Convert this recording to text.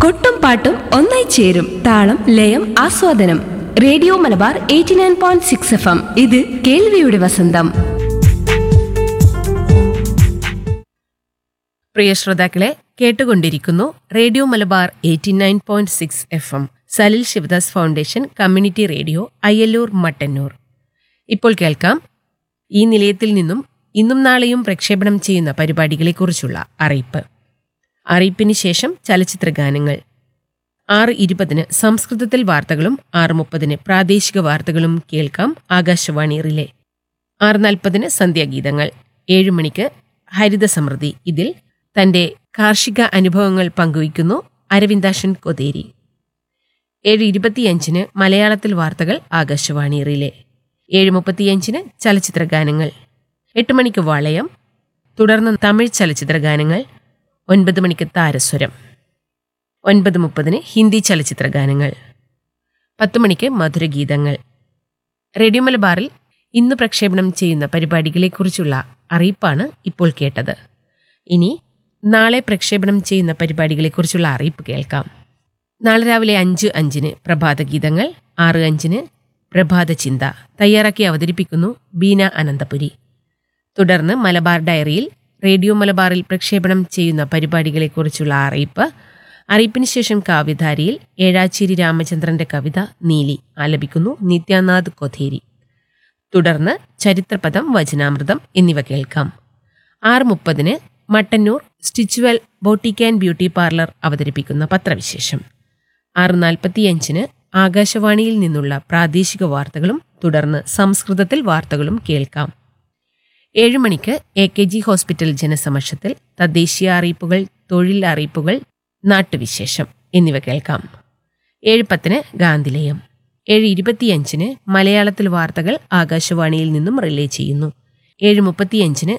കൊട്ടും പാട്ടും ഒന്നായി ചേരും താളം ലയം ആസ്വാദനം radio Malabar eighty nine point six F M ഇത് കേൾവിയുടെ വസന്തം പ്രിയ ശ്രോതാക്കളെ കേട്ടുകൊണ്ടിരിക്കുന്നു radio Malabar eighty nine point six F M Salil Sivadas foundation community radio Ayyallur Mattannur ഇപ്പോൾ കേൾക്കാം ഈ നിലയത്തിൽ നിന്നും ഇന്നും നാളെയും പ്രക്ഷേപണം ചെയ്യുന്ന പരിപാടികളെക്കുറിച്ചുള്ള അറിയിപ്പ് അറിയിപ്പിന് ശേഷം ചലച്ചിത്ര ഗാനങ്ങൾ ആറ് ഇരുപതിന് സംസ്കൃതത്തിൽ വാർത്തകളും ആറ് മുപ്പതിന് പ്രാദേശിക വാർത്തകളും കേൾക്കാം ആകാശവാണി റിലേ ആറ് നാൽപ്പതിന് സന്ധ്യാഗീതങ്ങൾ ഏഴ് മണിക്ക് ഹരിത സമൃദ്ധി ഇതിൽ തന്റെ കാർഷിക അനുഭവങ്ങൾ പങ്കുവയ്ക്കുന്നു അരവിന്ദാഷൻ കൊതേരി ഏഴ് ഇരുപത്തിയഞ്ചിന് മലയാളത്തിൽ വാർത്തകൾ ആകാശവാണി റിലേ ഏഴ് മുപ്പത്തിയഞ്ചിന് ചലച്ചിത്ര ഗാനങ്ങൾ എട്ട് മണിക്ക് വളയം തുടർന്ന് തമിഴ് ചലച്ചിത്ര ഗാനങ്ങൾ ഒൻപത് മണിക്ക് താരസ്വരം ഒൻപത് മുപ്പതിന് ഹിന്ദി ചലച്ചിത്ര ഗാനങ്ങൾ പത്ത് മണിക്ക് മധുരഗീതങ്ങൾ റേഡിയോ മലബാറിൽ ഇന്ന് പ്രക്ഷേപണം ചെയ്യുന്ന പരിപാടികളെക്കുറിച്ചുള്ള അറിയിപ്പാണ് ഇപ്പോൾ കേട്ടത് ഇനി നാളെ പ്രക്ഷേപണം ചെയ്യുന്ന പരിപാടികളെക്കുറിച്ചുള്ള അറിയിപ്പ് കേൾക്കാം നാളെ രാവിലെ അഞ്ച് അഞ്ചിന് പ്രഭാതഗീതങ്ങൾ ആറ് അഞ്ചിന് പ്രഭാത ചിന്ത തയ്യാറാക്കി അവതരിപ്പിക്കുന്നു ബീന അനന്തപുരി തുടർന്ന് മലബാർ ഡയറിയിൽ റേഡിയോ മലബാറിൽ പ്രക്ഷേപണം ചെയ്യുന്ന പരിപാടികളെക്കുറിച്ചുള്ള അറിയിപ്പ് അറിയിപ്പിന് ശേഷം കാവ്യധാരിയിൽ ഏഴാച്ചേരി രാമചന്ദ്രന്റെ കവിത നീലി ആലപിക്കുന്നു നിത്യാനാഥ് കൊഥേരി തുടർന്ന് ചരിത്രപദം വചനാമൃതം എന്നിവ കേൾക്കാം ആറ് മുപ്പതിന് Mattannur stitchual boutique and beauty parlour അവതരിപ്പിക്കുന്ന പത്രവിശേഷം ആറ് നാൽപ്പത്തിയഞ്ചിന് ആകാശവാണിയിൽ നിന്നുള്ള പ്രാദേശിക വാർത്തകളും തുടർന്ന് സംസ്കൃതത്തിൽ വാർത്തകളും കേൾക്കാം ഏഴ് മണിക്ക് എ കെ ജി ഹോസ്പിറ്റൽ ജനസമക്ഷത്തിൽ തദ്ദേശീയ അറിയിപ്പുകൾ തൊഴിൽ അറിയിപ്പുകൾ നാട്ടുവിശേഷം എന്നിവ കേൾക്കാം ഏഴ് പത്തിന് ഗാന്ധിലയം ഏഴ് ഇരുപത്തിയഞ്ചിന് മലയാളത്തിൽ വാർത്തകൾ ആകാശവാണിയിൽ നിന്നും റിലേ ചെയ്യുന്നു ഏഴ് മുപ്പത്തിയഞ്ചിന്